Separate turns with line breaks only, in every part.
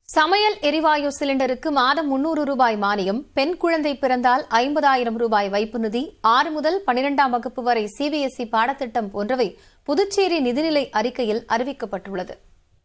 சமையல் எரிவாயு சிலிண்டருக்கு மாதம் முன்னூறு ரூபாய் மானியம் பெண் குழந்தை பிறந்தால் ஐம்பதாயிரம் ரூபாய் வைப்பு நிதி ஆறு முதல் பனிரெண்டாம் வகுப்பு வரை சிபிஎஸ்இ பாடத்திட்டம் போன்றவை புதுச்சேரி நிதிநிலை அறிக்கையில் அறிவிக்கப்பட்டுள்ளது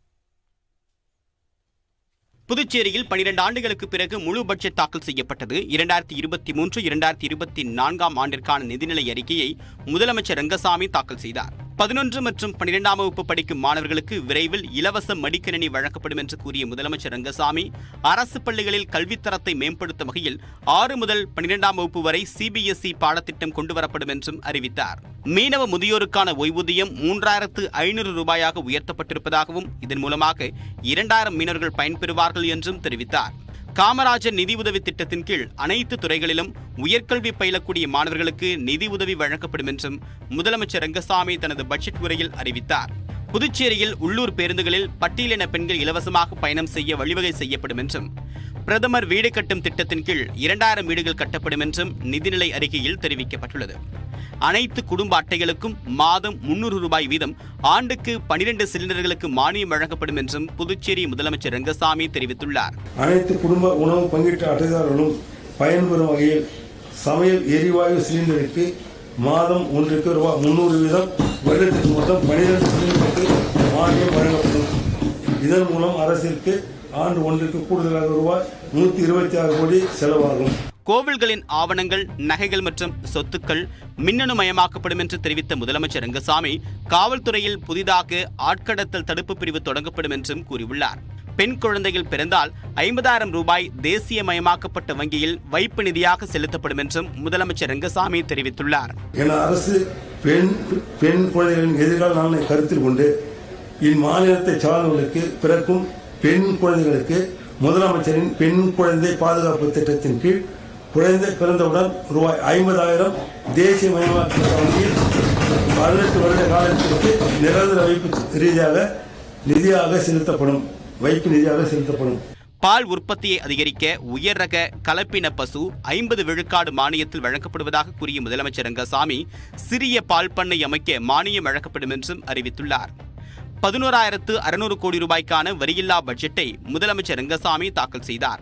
புதுச்சேரியில் பனிரெண்டு ஆண்டுகளுக்கு பிறகு முழு பட்ஜெட் தாக்கல் செய்யப்பட்டது இரண்டாயிரத்தி இருபத்தி மூன்று இரண்டாயிரத்தி இருபத்தி நான்காம் ஆண்டிற்கான நிதிநிலை அறிக்கையை முதலமைச்சர் ரங்கசாமி தாக்கல் செய்தார் பதினொன்று மற்றும் பனிரெண்டாம் வகுப்பு படிக்கும் மாணவர்களுக்கு விரைவில் இலவச மடிக்கணினி வழங்கப்படும் என்று கூறிய முதலமைச்சர் ரங்கசாமி அரசு பள்ளிகளில் கல்வித்தரத்தை மேம்படுத்தும் வகையில் ஆறு முதல் பனிரெண்டாம் வகுப்பு வரை சிபிஎஸ்இ பாடத்திட்டம் கொண்டுவரப்படும் என்றும் அறிவித்தார் மீனவ முதியோருக்கான ஓய்வூதியம் மூன்றாயிரத்து ஐநூறு ரூபாயாக உயர்த்தப்பட்டிருப்பதாகவும் இதன் மூலமாக இரண்டாயிரம் மீனவர்கள் பயன்பெறுவார்கள் என்றும் தெரிவித்தார் காமராஜர் நிதி உதவி திட்டத்தின் கீழ் அனைத்து துறைகளிலும் உயர்கல்வி பயிலக்கூடிய மாணவர்களுக்கு நிதி உதவி வழங்கப்படும் என்றும் முதலமைச்சர் ரங்கசாமி தனது பட்ஜெட் உரையில் அறிவித்தார் புதுச்சேரியில் உள்ளூர் பேருந்துகளில் பட்டியலின பெண்கள் இலவசமாக பயணம் செய்ய வழிவகை செய்யப்படும் என்றும் பிரதமர் வீடு கட்டும் திட்டத்தின் கீழ் இரண்டாயிரம் வீடுகள் கட்டப்படும் என்றும் நிதிநிலை அறிக்கையில் தெரிவிக்கப்பட்டுள்ளது அனைத்து குடும்ப அட்டைகளுக்கும் மாதம் முன்னூறு ரூபாய் வீதம் ஆண்டுக்கு பனிரெண்டு சிலிண்டர்களுக்கு மானியம் வழங்கப்படும் என்றும் புதுச்சேரி முதலமைச்சர் ரங்கசாமி தெரிவித்துள்ளார்
அனைத்து குடும்ப உணவு பங்கீட்டு அட்டைதாரர்களும் பயன்பெறும் வகையில் சமையல் எரிவாயு சிலிண்டருக்கு மாதம் ஒன்றுக்கு ரூபாய் முன்னூறு வீதம் வருடத்திற்கு மொத்தம் பனிரெண்டு சிலிண்டருக்கு மானியம் வழங்கப்படும் இதன் மூலம் அரசிற்கு ஆண்டு ஒன்றுக்கு கூடுதலாக ரூபாய் நூற்றி இருபத்தி ஆறு கோடி செலவாகும்
கோவில்களின் ஆவணங்கள் நகைகள் மற்றும் சொத்துக்கள் மின்னணு மயமாக்கப்படும் என்று தெரிவித்த முதலமைச்சர் ரங்கசாமி காவல்துறையில் புதிதாக ஆட்கடத்தல் தடுப்பு பிரிவு தொடங்கப்படும் என்றும் கூறியுள்ளார் பெண் குழந்தைகள் பிறந்தால் ஐம்பதாயிரம் ரூபாய் தேசியமயமாக்கப்பட்ட வங்கியில் வைப்பு நிதியாக செலுத்தப்படும் என்றும் முதலமைச்சர் ரங்கசாமி தெரிவித்துள்ளார்
என அரசு பெண் பெண் குழந்தைகளின் எதிர்கால நலனை கருத்தில் கொண்டு இம்மாநிலத்தை சார்ந்தவர்களுக்கு பிறக்கும் பெண் குழந்தைகளுக்கு முதலமைச்சரின் பெண் குழந்தை பாதுகாப்பு திட்டத்தின் கீழ் குழந்தை பிறந்தவுடன் ரூபாய் ஐம்பதாயிரம் தேசியமயமாக்கப்பட்ட வங்கியில் பதினெட்டு வருட காலத்திற்கு நிரந்தர வைப்பு ரீதியாக நிதியாக செலுத்தப்படும் வைப்பு நிதியாக செலுத்தப்படும்
பால் உற்பத்தியை அதிகரிக்க உயர் ரக கலப்பின பசு ஐம்பது விழுக்காடு மானியத்தில் வழங்கப்படுவதாக கூறிய முதலமைச்சர் ரங்கசாமி சிறிய பால் பண்ணை அமைக்க மானியம் வழங்கப்படும் என்றும் அறிவித்துள்ளார் பதினோராயிரத்து அறுநூறு கோடி ரூபாய்க்கான வரியில்லா பட்ஜெட்டை முதலமைச்சர் ரங்கசாமி தாக்கல் செய்தார்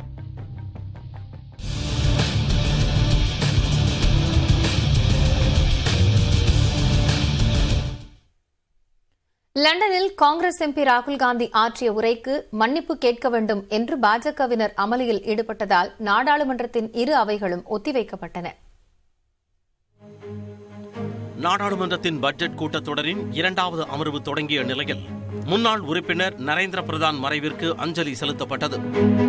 லண்டனில் காங்கிரஸ் எம்பி ராகுல் காந்தி ஆற்றிய உரைக்கு மன்னிப்பு கேட்க வேண்டும் என்று பாஜகவினர் அமளியில் ஈடுபட்டதால் நாடாளுமன்றத்தின் இரு அவைகளும் ஒத்திவைக்கப்பட்டன
நாடாளுமன்றத்தின் பட்ஜெட் கூட்டத்தொடரின் இரண்டாவது அமர்வு தொடங்கிய நிலையில் முன்னாள் உறுப்பினர் நரேந்திர பிரதான் மறைவிற்கு அஞ்சலி செலுத்தப்பட்டது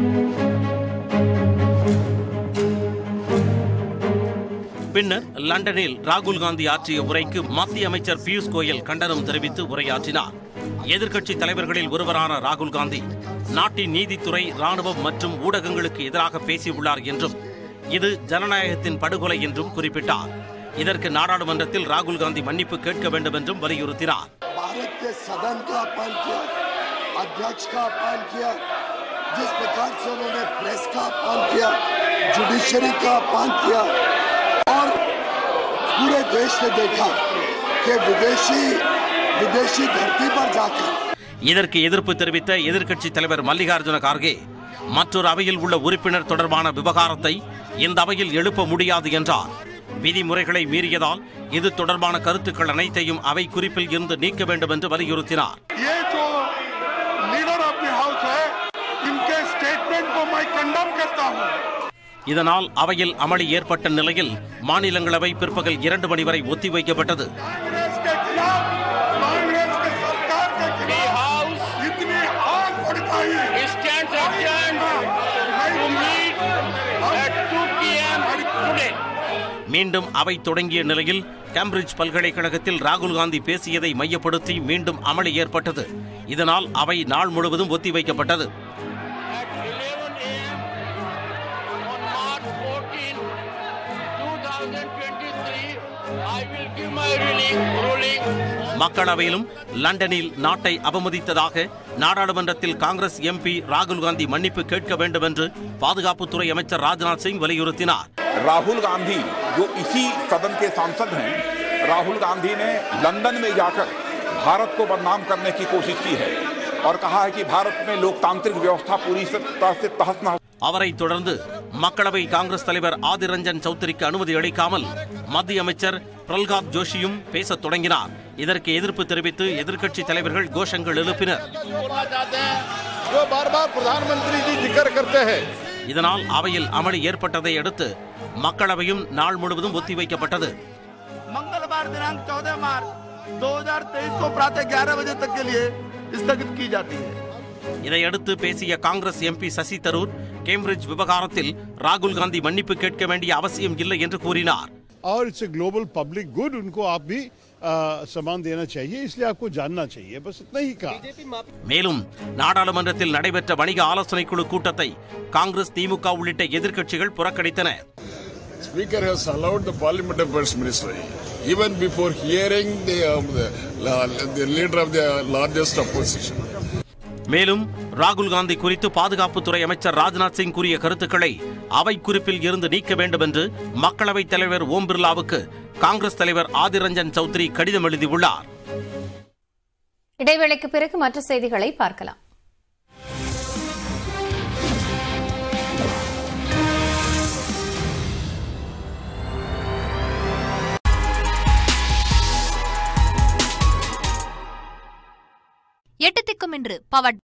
பின்னர் லண்டனில் ராகுல் காந்தி ஆற்றிய உரைக்கு மத்திய அமைச்சர் பியூஷ் கோயல் கண்டனம் தெரிவித்து உரையாற்றினார் எதிர்க்கட்சி தலைவர்களில் ஒருவரான ராகுல் காந்தி நாட்டின் நீதித்துறை ராணுவம் மற்றும் ஊடகங்களுக்கு எதிராக பேசியுள்ளார் என்றும் இது ஜனநாயகத்தின் படுகொலை என்றும் குறிப்பிட்டார் இதற்கு நாடாளுமன்றத்தில் ராகுல் காந்தி மன்னிப்பு கேட்க வேண்டும் என்றும் வலியுறுத்தினார்
भारत के सदन का अपमान किया अध्यक्ष का अपमान किया जिस प्रकार से उन्होंने प्रेस का अपमान किया जुडिशरी का अपमान किया और पूरे देश ने देखा कि विदेशी विदेशी धरती पर जाकर
இதற்கு எதிர்ப்பு தெரிவித்த எதிர்க்கட்சி தலைவர் மல்லிகார்ஜுன கார்கே மற்றொரு அவையில் உள்ள உறுப்பினர் தொடர்பான விவகாரத்தை இந்த அவையில் எழுப்ப முடியாது என்றார் விதிமுறைகளை மீறியதால் இது தொடர்பான கருத்துக்கள் அனைத்தையும் அவை குறிப்பில் இருந்து நீக்க வேண்டும் என்று வலியுறுத்தினார்
ये जो लीडर ऑफ द हाउस है इनके स्टेटमेंट को मैं कंडम करता हूँ
இதனால் அவையில் அமளி ஏற்பட்ட நிலையில் மாநிலங்களவை பிற்பகல் இரண்டு மணி வரை ஒத்திவைக்கப்பட்டது
कांग्रेस के खिलाफ कांग्रेस के सरकार के खिलाफ इतनी आग भड़काई
stands adjourned to meet at 2 p.m. today.
மீண்டும் அவை தொடங்கிய நிலையில் கேம்பிரிட்ஜ் பல்கலைக்கழகத்தில் ராகுல் காந்தி பேசியதை மையப்படுத்தி மீண்டும் அமளி ஏற்பட்டது இதனால் அவை நாள் முழுவதும் ஒத்திவைக்கப்பட்டது
At 11 a.m. on March 14, 2023, I will give my ruling, ruling on
மக்களவையிலும் லண்டனில் நாட்டை அவமதித்ததாக நாடாளுமன்றத்தில் காங்கிரஸ் எம்பி ராகுல் காந்தி மன்னிப்பு கேட்க வேண்டும் என்று பாதுகாப்புத்துறை அமைச்சர் ராஜ்நாத் சிங் வலியுறுத்தினார்
राहुल गांधी जो इसी सदन के सांसद हैं राहुल गांधी ने लंदन में जाकर भारत को बदनाम करने की कोशिश की है और कहा है कि भारत में लोकतांत्रिक व्यवस्था पूरी से- तरह से तहस नहस
அவரைத் தொடர்ந்து மக்களவை காங்கிரஸ் தலைவர் ஆதிர் ரஞ்சன் சௌத்ரிக்கு அனுமதி அளிக்காமல் மத்திய அமைச்சர் பிரல்காத் ஜோஷியும் பேசத் தொடங்கினார் இதற்கு எதிர்ப்பு தெரிவித்து எதிர்க்கட்சி தலைவர்கள் கோஷங்கள் எழுப்பினர்
बोलना चाहते हैं जो बार बार प्रधानमंत्री जी जिक्र करते हैं
இதனால் அவையில் அமளி ஏற்பட்டதை அடுத்து மக்களவையும் நாள் முழுவதும் ஒத்திவைக்கப்பட்டது
मंगलवार दिनांक 14 मार्च 2023 को प्रातः 11 बजे तक के लिए स्थगित की जाती है
இதையடுத்து பேசிய காங்கிரஸ் எம்பி சசி தரூர் கேம்பிரிட்ஜ் விவகாரத்தில் ராகுல் காந்தி மன்னிப்பு கேட்க வேண்டிய அவசியம் இல்லை என்று கூறினார்
और it's a global public good उनको आप भी आ, सम्मान देना चाहिए इसलिए आपको जानना चाहिए बस इतना ही कहा
மேலும் நாடாளுமன்றத்தில் நடைபெற்ற வணிக ஆலோசனைக் குழு கூட்டத்தை காங்கிரஸ் திமுக உள்ளிட்ட எதிர்க்கட்சிகள் புறக்கணித்தன
Speaker has allowed the Parliament Affairs Ministry even before hearing the, um, the, the leader of the largest opposition.
மேலும் ராகுல் காந்தி குறித்து பாதுகாப்புத்துறை அமைச்சர் ராஜ்நாத் சிங் கூறிய கருத்துக்களை அவை குறிப்பில் இருந்து நீக்க வேண்டும் என்று மக்களவைத் தலைவர் ஓம் பிர்லாவுக்கு காங்கிரஸ் தலைவர் ஆதிர் ரஞ்சன் சௌத்ரி கடிதம் எழுதியுள்ளார்
இடைவேளைக்கு பிறகு மற்ற செய்திகளை பார்க்கலாம்
எட்டு திக்கும் என்று பவட்